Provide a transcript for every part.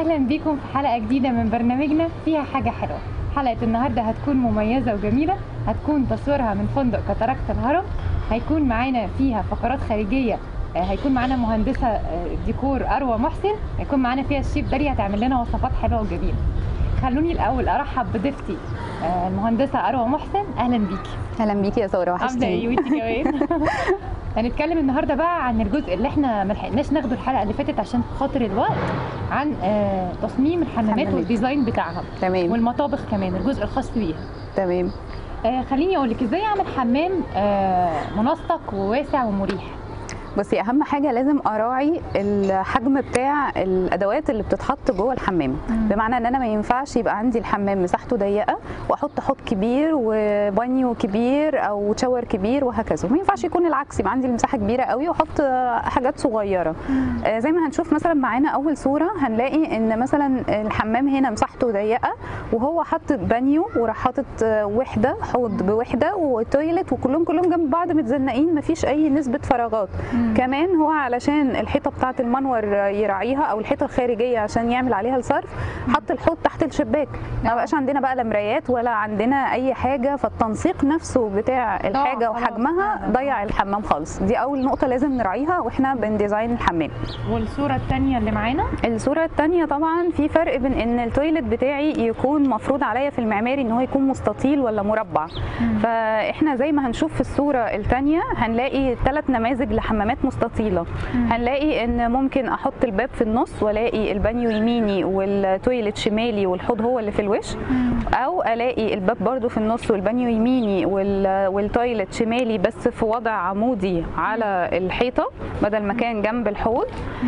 اهلا بيكم في حلقه جديده من برنامجنا فيها حاجه حلوه حلقه النهارده هتكون مميزه وجميله هتكون تصويرها من فندق كاتاراكت الهرم هيكون معانا فيها فقرات خارجيه آه، هيكون معانا مهندسه آه، ديكور اروى محسن هيكون معانا فيها الشيف داريا هتعمل لنا وصفات حلوه وجميله خلوني الاول ارحب بضيفتي آه، المهندسه اروى محسن اهلا بيكي اهلا بيكي يا ساره عامله ايه وحشتيني وانتي كمان هنتكلم النهارده بقى عن الجزء اللي احنا ما لحقناش ناخده الحلقه اللي فاتت عشان خاطر الوقت عن آه، تصميم الحمامات حمامات. والديزاين بتاعها تمام والمطابخ كمان الجزء الخاص بيها تمام آه، خليني اقول لك ازاي اعمل حمام آه، منسق وواسع ومريح بصي اهم حاجه لازم اراعي الحجم بتاع الادوات اللي بتتحط جوه الحمام مم. بمعنى ان انا ما ينفعش يبقى عندي الحمام مساحته ضيقه واحط حوض كبير وبانيو كبير او شاور كبير وهكذا وما ينفعش يكون العكس يبقى عندي المساحه كبيره قوي واحط حاجات صغيره آه، زي ما هنشوف مثلا معانا اول صوره هنلاقي ان مثلا الحمام هنا مساحته ضيقه وهو حاطط بانيو وراح حاطط آه، وحده حوض بوحده وتويلت وكلهم كلهم جنب بعض متزنقين مفيش اي نسبه فراغات كمان هو علشان الحيطه بتاعه المنور يراعيها او الحيطه الخارجيه عشان يعمل عليها الصرف حط الحوض تحت الشباك ما بقاش عندنا بقى لا مرايات ولا عندنا اي حاجه فالتنسيق نفسه بتاع الحاجه خلاص وحجمها فعلا. ضيع الحمام خالص دي اول نقطه لازم نراعيها واحنا بنديزاين الحمام والصوره الثانيه اللي معانا الصوره الثانيه طبعا في فرق بين ان التويلت بتاعي يكون مفروض عليا في المعماري ان هو يكون مستطيل ولا مربع فاحنا زي ما هنشوف في الصوره الثانيه هنلاقي ثلاث نماذج لحمامات مستطيله هنلاقي ان ممكن احط الباب في النص والاقي البانيو يميني والتويلت شمالي والحوض هو اللي في الوش او الاقي الباب برضو في النص والبانيو يميني وال- والتويلت شمالي بس في وضع عمودي على الحيطه بدل ما كان جنب الحوض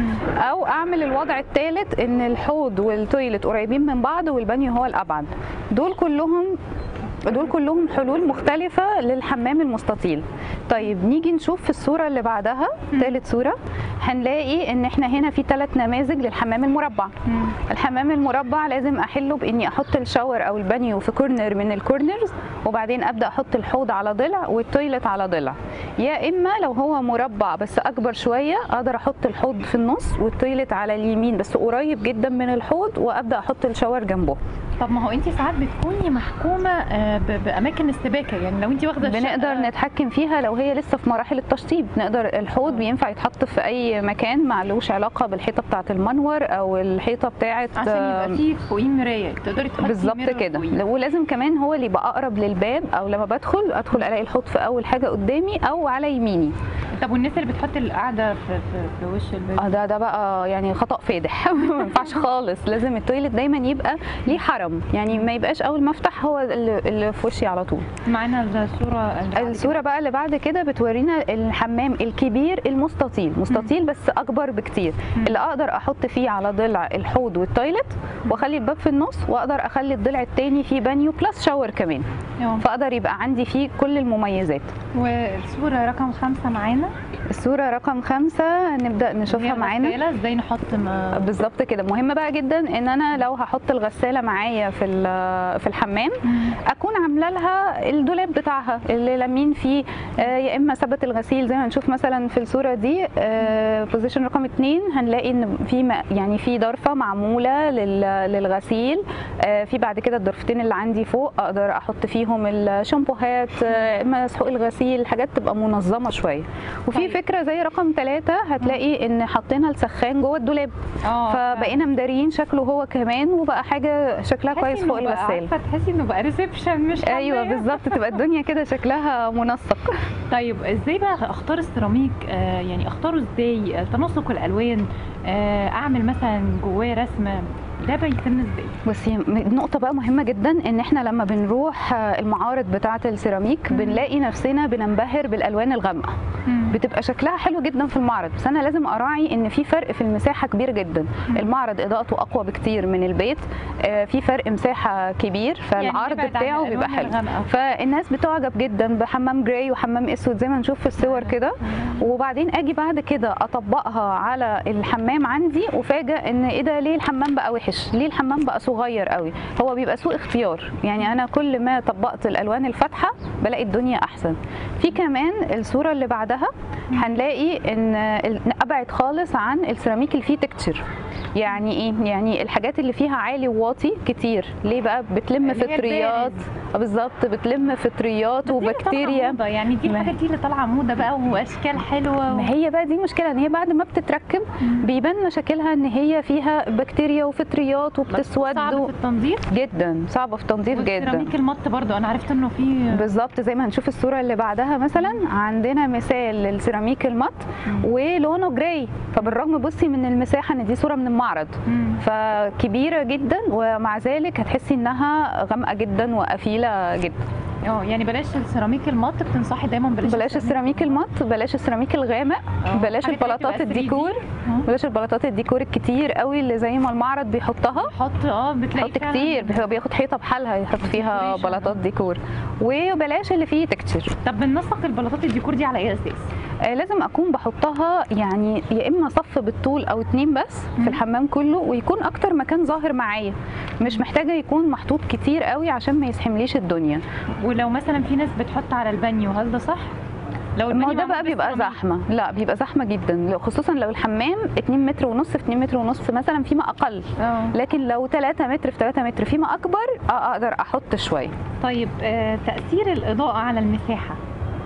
او اعمل الوضع الثالث ان الحوض والتويلت قريبين من بعض والبانيو هو الابعد دول كلهم دول كلهم حلول مختلفة للحمام المستطيل طيب نيجي نشوف في الصورة اللي بعدها ثالث صورة هنلاقي ان احنا هنا في ثلاث نماذج للحمام المربع الحمام المربع لازم احله باني احط الشاور او البانيو في كورنر من الكورنرز وبعدين ابدا احط الحوض على ضلع والتويلت على ضلع يا اما لو هو مربع بس اكبر شويه اقدر احط الحوض في النص والتويلت على اليمين بس قريب جدا من الحوض وابدا احط الشاور جنبه طب ما هو انت ساعات بتكوني محكومه آه، ب- باماكن السباكه يعني لو انت واخده بنقدر الشقة- نتحكم فيها لو هي لسه في مراحل التشطيب نقدر الحوض بينفع يتحط في اي مكان معلوش علاقه بالحيطه بتاعه المنور او الحيطه بتاعه عشان يبقى فيه فوقيه مرايه تقدري تحطي بالظبط mirror كده فوقيه. ولازم كمان هو اللي يبقى اقرب للباب او لما بدخل ادخل الاقي الحوض في اول حاجه قدامي او على يميني طب والناس اللي بتحط القعده في, في, في وش الباب اه ده ده بقى يعني خطا فادح ما ينفعش خالص لازم التويلت دايما يبقى ليه حرم يعني ما يبقاش اول ما افتح هو اللي اللي في وشي على طول معانا الصوره اللي بعد الصوره بقى اللي بعد كده بتورينا الحمام الكبير المستطيل مستطيل بس اكبر بكتير مم. اللي اقدر احط فيه على ضلع الحوض والتويلت واخلي الباب في النص واقدر اخلي الضلع التاني فيه بانيو بلس شاور كمان كده. فاقدر يبقى عندي فيه كل المميزات والصوره رقم خمسة معانا الصوره رقم خمسة نبدا نشوفها هي معانا الغسالة، ازاي نحط ما... بالظبط كده مهمه بقى جدا ان انا لو هحط الغساله معايا في ال- في الحمام اكون عامله لها الدولاب بتاعها اللي لامين فيه آه، يا اما ثبت الغسيل زي ما هنشوف مثلا في الصوره دي بوزيشن رقم اتنين هنلاقي ان في م- يعني في ضرفه معموله لل- للغسيل آه، في بعد كده الضرفتين اللي عندي فوق اقدر احط فيهم الشامبوهات آه، مسحوق الغسيل حاجات تبقى منظمه شويه وفي طيب. فكره زي رقم ثلاثة هتلاقي ان حطينا السخان جوه الدولاب اه فبقينا مداريين شكله هو كمان وبقى حاجه شكلها كويس فوق الغسالة عارفه تحسي انه بقى ريسبشن مش ايوه حمام. بالظبط تبقى الدنيا كده شكلها منسق طيب ازاي بقى اختار السيراميك آه يعني اختاره ازاي آه، تناسق الالوان آه اعمل مثلا جواه رسمه ده بيتم ازاي بصي م- نقطة بقى مهمة جدا ان احنا لما بنروح آه، المعارض بتاعة السيراميك مم. بنلاقي نفسنا بننبهر بالالوان الغامقة بتبقى شكلها حلو جدا في المعرض بس انا لازم اراعي ان في فرق في المساحه كبير جدا مم. المعرض اضاءته اقوى بكتير من البيت آه، في فرق مساحه كبير فالعرض نبعد عن بتاعه بيبقى الألوان حلو الغامقة. فالناس بتعجب جدا بحمام جراي وحمام اسود زي ما نشوف في الصور كده وبعدين اجي بعد كده اطبقها على الحمام عندي وفاجئ ان ايه ده ليه الحمام بقى وحش ليه الحمام بقى صغير قوي هو بيبقى سوء اختيار يعني انا كل ما طبقت الالوان الفاتحه بلاقي الدنيا احسن في كمان الصوره اللي بعدها بعدها هنلاقي ان ال- ابعد خالص عن السيراميك اللي فيه تكتشر يعني ايه يعني الحاجات اللي فيها عالي وواطي كتير ليه بقى بتلم اللي هي فطريات آه بالظبط بتلم فطريات بس دي اللي طالعة وبكتيريا موضة، يعني دي ما- الحاجات دي اللي طالعه موضه بقى واشكال حلوه و... ما هي بقى دي مشكله ان هي بعد ما بتتركب بيبان مشاكلها ان هي فيها بكتيريا وفطريات وبتسود صعب و- في التنظيف جدا صعبه في التنظيف جدا والسيراميك المط برضو انا عرفت انه في بالظبط زي ما هنشوف الصوره اللي بعدها مثلا عندنا مثال للسيراميك المط ولونه جراي فبالرغم بصي من المساحه ان دي صوره من المعرض مم. فكبيره جدا ومع ذلك هتحسي انها غامقه جدا وقفيله جدا اه يعني بلاش السيراميك المط بتنصحي دايما بلاش بلاش السيراميك المط بلاش السيراميك الغامق اه. بلاش حاجات اللي البلاطات بتبقى 3D. الديكور اه. بلاش البلاطات الديكور الكتير قوي اللي زي ما المعرض بيحطها حط اه بتلاقي يحط فعلاً كتير هو بياخد حيطه بحالها يحط فيها decoration. بلاطات ديكور وبلاش اللي فيه تكتشر طب بننسق البلاطات الديكور دي على اي اساس؟ آه، لازم اكون بحطها يعني يا اما صف بالطول او اتنين بس مم. في الحمام كله ويكون اكتر مكان ظاهر معايا مش محتاجه يكون محطوط كتير قوي عشان ما يسحمليش الدنيا ولو مثلا في ناس بتحط على البانيو هل ده صح؟ لو ما هو البانيو ده معمول بقى بيبقى بالسيراميك. زحمه لا بيبقى زحمه جدا لو- خصوصا لو الحمام 2 متر ونص في 2 متر ونص مثلا فيما اقل اه لكن لو 3 متر في 3 متر فيما اكبر آه، اقدر احط شويه طيب آه تاثير الاضاءه على المساحه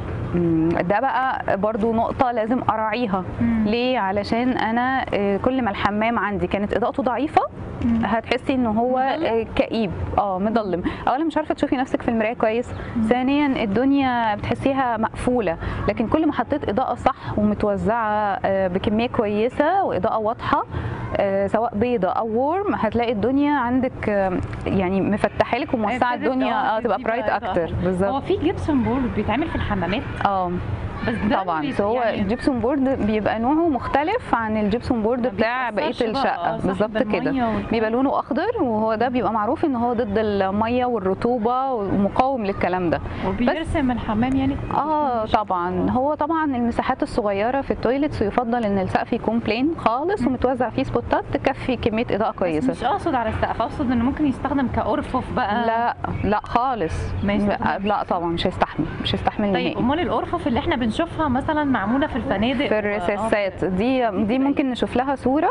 مم، ده بقى برضو نقطة لازم أراعيها مم. ليه؟ علشان أنا آه، كل ما الحمام عندي كانت إضاءته ضعيفة مم. هتحسي إن هو مظلم؟ آه، كئيب اه مظلم أولا مش عارفة تشوفي نفسك في المراية كويس ثانيا الدنيا بتحسيها مقفولة لكن كل ما حطيت إضاءة صح ومتوزعة آه، بكمية كويسة وإضاءة واضحة آه، سواء بيضة أو وورم هتلاقي الدنيا عندك آه، يعني مفتحة لك وموسعة ابتدت الدنيا اه اه تبقى تدي برايت بقى إضاءة أكتر حلوة. بالظبط هو في جبسون بورد بيتعمل في الحمامات اه بس ده طبعا بيبقى بس هو يعني الجبسون بورد بيبقى نوعه مختلف عن الجبسون بورد ما بتاع بقيه بيتأثرش بقى، الشقه آه، صح، بالظبط بالمية كده والكلام. بيبقى لونه اخضر وهو ده بيبقى معروف ان هو ضد الميه والرطوبه ومقاوم للكلام ده وبيرسم الحمام يعني اه طبعا هو طبعا المساحات الصغيره في التويلتس يفضل ان السقف يكون بلين خالص ومتوزع فيه سبوتات تكفي كميه اضاءه بس كويسه مش اقصد على السقف اقصد انه ممكن يستخدم كارفف بقى لا لا خالص ما لا, يستحملش. لا طبعا مش هيستحمل مش هيستحمل طيب نهائي امال الارفف اللي احنا بنشوفها مثلا معموله في الفنادق في و- الريسيسات آه، دي دي ممكن نشوف لها صوره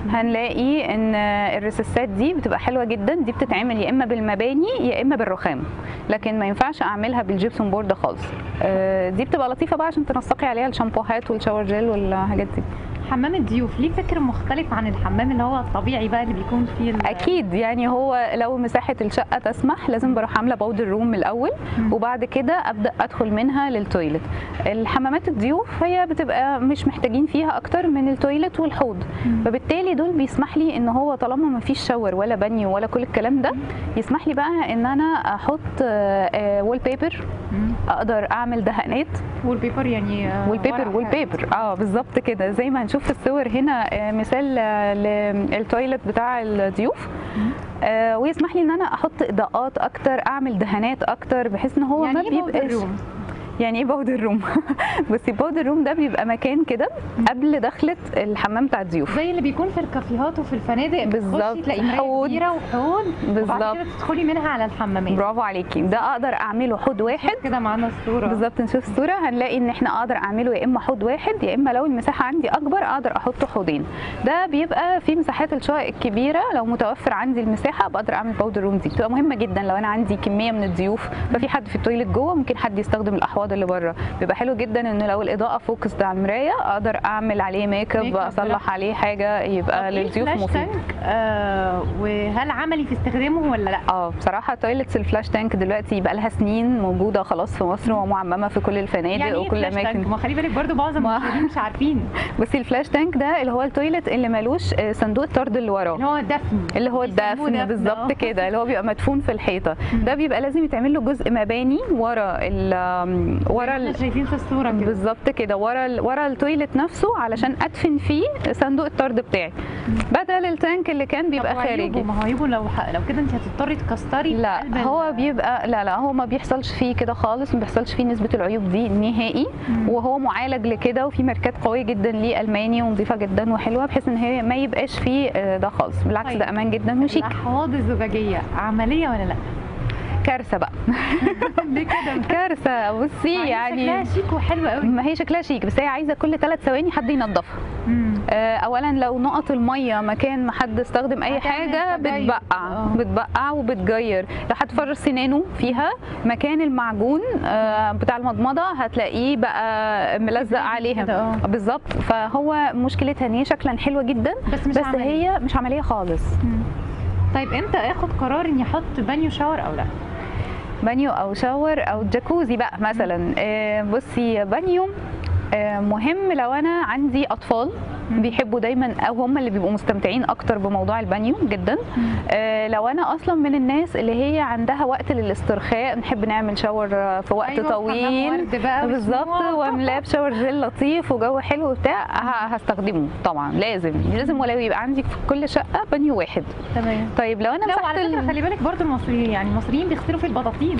هنلاقي ان الريسيسات دي بتبقى حلوه جدا دي بتتعمل يا اما بالمباني يا اما بالرخام لكن ما ينفعش اعملها بالجبسون بورد خالص آه، دي بتبقى لطيفه بقى عشان تنسقي عليها الشامبوهات والشاور جيل والحاجات دي حمام الضيوف ليه فكر مختلف عن الحمام اللي هو الطبيعي بقى اللي بيكون فيه ال- اكيد يعني هو لو مساحه الشقه تسمح لازم بروح عامله باودر روم من الاول مم. وبعد كده ابدا ادخل منها للتويلت الحمامات الضيوف هي بتبقى مش محتاجين فيها اكتر من التويلت والحوض مم. فبالتالي دول بيسمح لي ان هو طالما ما فيش شاور ولا بانيو ولا كل الكلام ده يسمح لي بقى ان انا احط وول بيبر مم. اقدر اعمل دهانات وول بيبر يعني آه، وول بيبر ورق وول بيبر اه بالظبط كده زي ما هنشوف في الصور هنا آه، مثال آه، للتويلت بتاع الضيوف مم. آه، ويسمح لي ان انا احط اضاءات اكتر اعمل دهانات اكتر بحيث ان هو يعني ما ايه بيبقاش بيبقى روم يعني ايه باودر روم بصي باودر روم ده بيبقى مكان كده قبل دخله الحمام بتاع الضيوف زي اللي بيكون في الكافيهات وفي الفنادق بالظبط. بتخشي تلاقي مرايه حوض. كبيره وحوض وبعد بالظبط كده تدخلي منها على الحمامات برافو عليكي ده اقدر اعمله حوض واحد كده معانا الصوره بالظبط نشوف الصوره هنلاقي ان احنا اقدر اعمله يا اما حوض واحد يا اما لو المساحه عندي اكبر اقدر احط حوضين ده بيبقى في مساحات الشقق الكبيره لو متوفر عندي المساحه بقدر اعمل باودر روم دي بتبقى مهمه جدا لو انا عندي كميه من الضيوف ففي حد في التويليت جوه ممكن حد يستخدم الاحواض اللي بره بيبقى حلو جدا ان لو الاضاءه فوكس على المرايه اقدر اعمل عليه ميك اب ميك اب اصلح براحتك. عليه حاجه طب يبقى إيه للضيوف الفلاش مفيد تانك؟ آه وهل عملي في استخدامه ولا لا؟ اه بصراحه تويلتس الفلاش تانك دلوقتي بقى لها سنين موجوده خلاص في مصر ومعممه في كل الفنادق يعني ايه وكل فلاش تانك؟ الاماكن ما خلي بالك برضو معظم ما- المشاهدين مش عارفين بصي الفلاش تانك ده اللي هو التويلت اللي ملوش آه، صندوق الطرد اللي وراه اللي هو دفن اللي هو بيسموه الدفن دفن، بالظبط آه. كده اللي هو بيبقى مدفون في الحيطه ده بيبقى لازم يتعمل له جزء مباني ورا ال آم، ورا احنا ال... شايفين في الصوره كده بالظبط كده ورا ال... ورا التويلت نفسه علشان ادفن فيه صندوق الطرد بتاعي بدل التانك اللي كان بيبقى طب وعيوبه؟ خارجي ما هو عيوبه لو ح... لو كده انت هتضطري تكسري لا قلب ال- هو بيبقى لا لا هو ما بيحصلش فيه كده خالص ما بيحصلش فيه نسبه العيوب دي نهائي مم. وهو معالج لكده وفي ماركات قويه جدا ليه الماني ونظيفه جدا وحلوه بحيث ان هي ما يبقاش فيه آه، ده خالص بالعكس طيب. ده امان جدا وشيك الاحواض الزجاجيه عمليه ولا لا؟ كارثه بقى ليه كده كارثه بصي شكلها يعني شيك وحلو قوي ما هي شكلها شيك بس هي عايزه كل ثلاث ثواني حد ينظفها آه، اولا لو نقط الميه مكان ما حد استخدم اي هتعمل حاجه تجير. بتبقع آه. بتبقع وبتجير لو حد فرش سنانه فيها مكان المعجون آه، بتاع المضمضه هتلاقيه بقى ملزق كده، عليها آه. بالظبط فهو مشكلتها ان هي شكلا حلوه جدا بس مش بس عملية. هي مش عمليه خالص طيب امتى اخد قرار اني احط بانيو شاور او لا بانيو او شاور او جاكوزي بقى مثلا آه، بصي بانيو آه، مهم لو انا عندي اطفال مم. بيحبوا دايما او هم اللي بيبقوا مستمتعين اكتر بموضوع البانيو جدا آه، لو انا اصلا من الناس اللي هي عندها وقت للاسترخاء نحب نعمل شاور آه، في وقت أيوة، حمام طويل ورد بقى بالظبط وشموع. واملاه بشاور جيل لطيف وجو حلو وبتاع ه- هستخدمه طبعا لازم لازم ولو يبقى عندي في كل شقه بانيو واحد تمام طيب لو انا لا مسحت وعلى فكره ال- خلي بالك برضو المصريين يعني المصريين بيغسلوا في البطاطين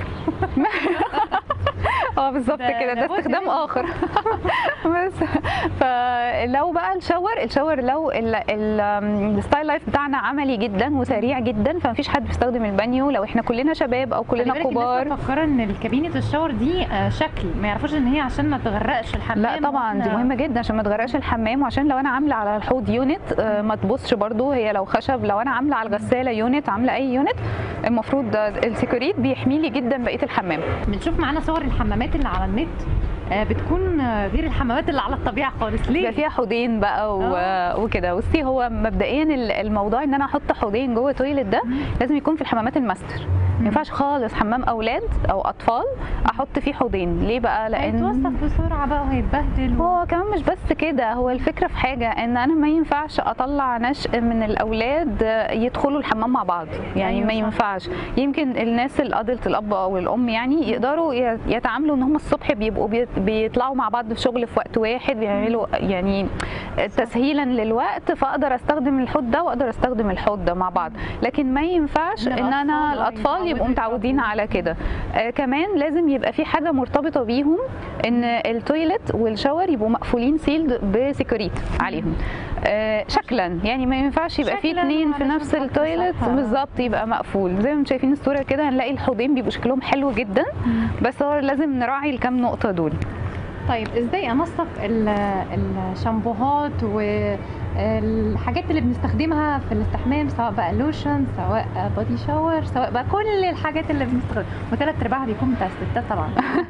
اه بالظبط ده كده ده لابد استخدام منه. اخر بس فلو بقى الشاور الشاور لو ال- ال- الستايل لايف بتاعنا عملي جدا وسريع جدا فمفيش حد بيستخدم البانيو لو احنا كلنا شباب او خلي كلنا بالك كبار الناس مفكره ان الكابينه الشاور دي آه، شكل ما يعرفوش ان هي عشان ما تغرقش الحمام لا طبعا دي وإحنا- مهمه جدا عشان ما تغرقش الحمام وعشان لو انا عامله على الحوض يونت آه، ما تبصش برضو هي لو خشب لو انا عامله على الغساله يونت عامله اي يونت المفروض ده السيكوريت بيحمي لي جدا بقيه الحمام بنشوف معانا صور الحمامات اللي على النت آه، بتكون آه، غير الحمامات اللي على الطبيعه خالص ليه؟ بيبقى فيها حوضين بقى و... آه. وكده بصي هو مبدئيا ال- الموضوع ان انا احط حوضين جوه تويلت ده مم. لازم يكون في الحمامات الماستر ما ينفعش خالص حمام اولاد او اطفال احط فيه حوضين ليه بقى لان هيتوسخ بسرعه بقى وهيتبهدل و... هو كمان مش بس كده هو الفكره في حاجه ان انا ما ينفعش اطلع نشء من الاولاد يدخلوا الحمام مع بعض يعني أيوة ما صح. ينفعش يمكن الناس الادلت الاب او الام يعني يقدروا ي- يتعاملوا ان هم الصبح بيبقوا بيت- بيطلعوا مع بعض في شغل في وقت واحد بيعملوا يعني تسهيلا للوقت فاقدر استخدم الحوض ده واقدر استخدم الحوض ده مع بعض لكن ما ينفعش إن ان انا الأطفال الاطفال يبقوا يتعودوا متعودين يشربوا. على كده آه كمان لازم يبقى في حاجه مرتبطه بيهم ان التويلت والشاور يبقوا مقفولين سيلد بسيكوريت عليهم آه شكلا يعني ما ينفعش يبقى في شكلاً اتنين في علشان نفس خاطر التويلت صح. بالظبط يبقى مقفول زي ما انتم شايفين الصوره كده هنلاقي الحوضين بيبقوا شكلهم حلو جدا بس هو لازم نراعي الكام نقطه دول طيب ازاي انسق ال- الشامبوهات والحاجات اللي بنستخدمها في الاستحمام سواء بقى لوشن سواء بودي شاور سواء بقى كل الحاجات اللي بنستخدمها وثلاث ارباعها بيكون بتاع الستات طبعا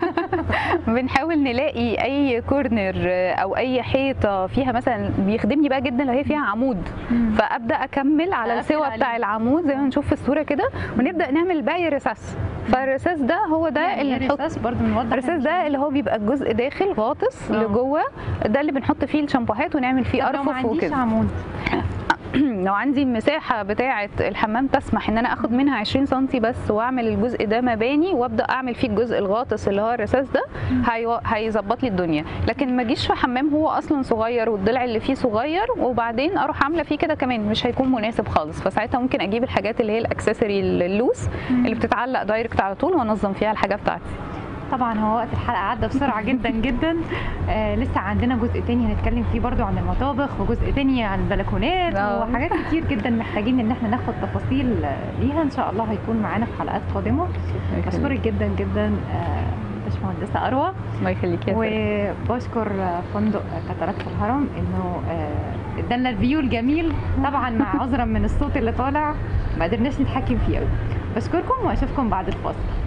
بنحاول نلاقي اي كورنر او اي حيطه فيها مثلا بيخدمني بقى جدا لو هي فيها عمود فابدا اكمل على أقفل السوى عليه. بتاع العمود زي ما نشوف في الصوره كده ونبدا نعمل باقي رصاص فالرصاص ده هو ده يعني اللي إيه نحط رصاص برضه بنوضح الرصاص ده اللي هو بيبقى الجزء داخل غاطس آه. لجوه ده اللي بنحط فيه الشامبوهات ونعمل فيه طب لو ما ارفف عنديش وكده عمود لو عندي المساحه بتاعه الحمام تسمح ان انا اخد منها 20 سم بس واعمل الجزء ده مباني وابدا اعمل فيه الجزء الغاطس اللي هو الرصاص ده هيو- هيظبط لي الدنيا لكن ما اجيش في حمام هو اصلا صغير والضلع اللي فيه صغير وبعدين اروح عامله فيه كده كمان مش هيكون مناسب خالص فساعتها ممكن اجيب الحاجات اللي هي الاكسسوري اللوس اللي بتتعلق دايركت على طول وانظم فيها الحاجه بتاعتي طبعا هو وقت الحلقه عدى بسرعه جدا جدا آه لسه عندنا جزء تاني هنتكلم فيه برضو عن المطابخ وجزء تاني عن البلكونات آه. وحاجات كتير جدا محتاجين ان احنا ناخد تفاصيل آه، ليها ان شاء الله هيكون معانا في حلقات قادمه بشكرك جدا جدا آه، باشمهندسه اروى الله يخليك يا سلام. وبشكر آه، فندق كاتاراكت الهرم انه آه، ادالنا الفيو الجميل طبعا مع عذرا من الصوت اللي طالع ما قدرناش نتحكم فيه قوي بشكركم واشوفكم بعد الفاصل